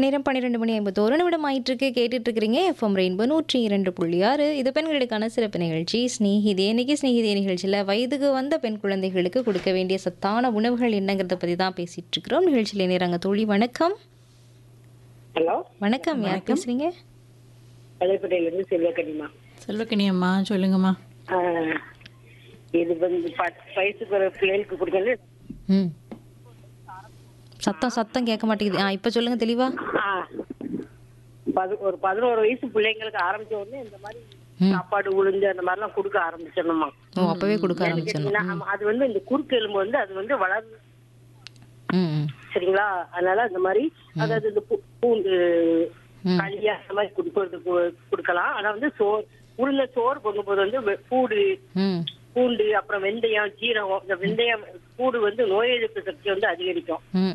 நேரம் பன்னிரெண்டு மணி ஐம்பத்தோரு நிமிடம் ஆயிட்டு இருக்கு கேட்டுட்டு இருக்கிறீங்க எஃப்எம் ரெயின்போ நூற்றி இரண்டு புள்ளி ஆறு இது பெண்களுக்கான சிறப்பு நிகழ்ச்சி ஸ்நேகிதே இன்னைக்கு ஸ்நேகிதே நிகழ்ச்சியில் வயதுக்கு வந்த பெண் குழந்தைகளுக்கு கொடுக்க வேண்டிய சத்தான உணவுகள் என்னங்கிறத பற்றி தான் பேசிட்டு இருக்கிறோம் நிகழ்ச்சியில் நேராங்க தோழி வணக்கம் ஹலோ வணக்கம் யார் பேசுறீங்க பழையப்படையிலிருந்து செல்வக்கடிமா செல்வக்கணி அம்மா சொல்லுங்கம்மா ஆஹ், இது வந்து பத்து வயசுக்கு ஒரு பிள்ளைகளுக்கு கொடுக்கறது ம் சத்தம் சத்தம் கேட்க மாட்டேங்குது ஆ இப்போ சொல்லுங்க தெளிவா ஆஹ், பது ஒரு பதினோரு வயசு பிள்ளைங்களுக்கு ஆரம்பிச்ச உடனே இந்த மாதிரி சாப்பாடு உளுந்து அந்த மாதிரிலாம் கொடுக்க ஆரம்பிச்சிடணுமா ஓ அப்பவே கொடுக்க ஆரம்பிச்சிடணும் ஏன்னா, ஆமா, அது வந்து இந்த குறுக்கு எலும்பு வந்து அது வந்து வளர் ம் ம் சரிங்களா அதனால இந்த மாதிரி அதாவது இந்த பூ- பூண்டு களியா அந்த மாதிரி கொடுக்கறதுக்கு கொடுக்கலாம் ஆனா வந்து சோறு உளுந்த சோறு பொங்கும்போது வந்து வெ- பூடு ம் பூண்டு அப்புறம் வெந்தயம் ஜீரகம் இந்த வெந்தயம் பூடு வந்து நோய் எதிர்ப்பு சக்தி வந்து அதிகரிக்கும் ம்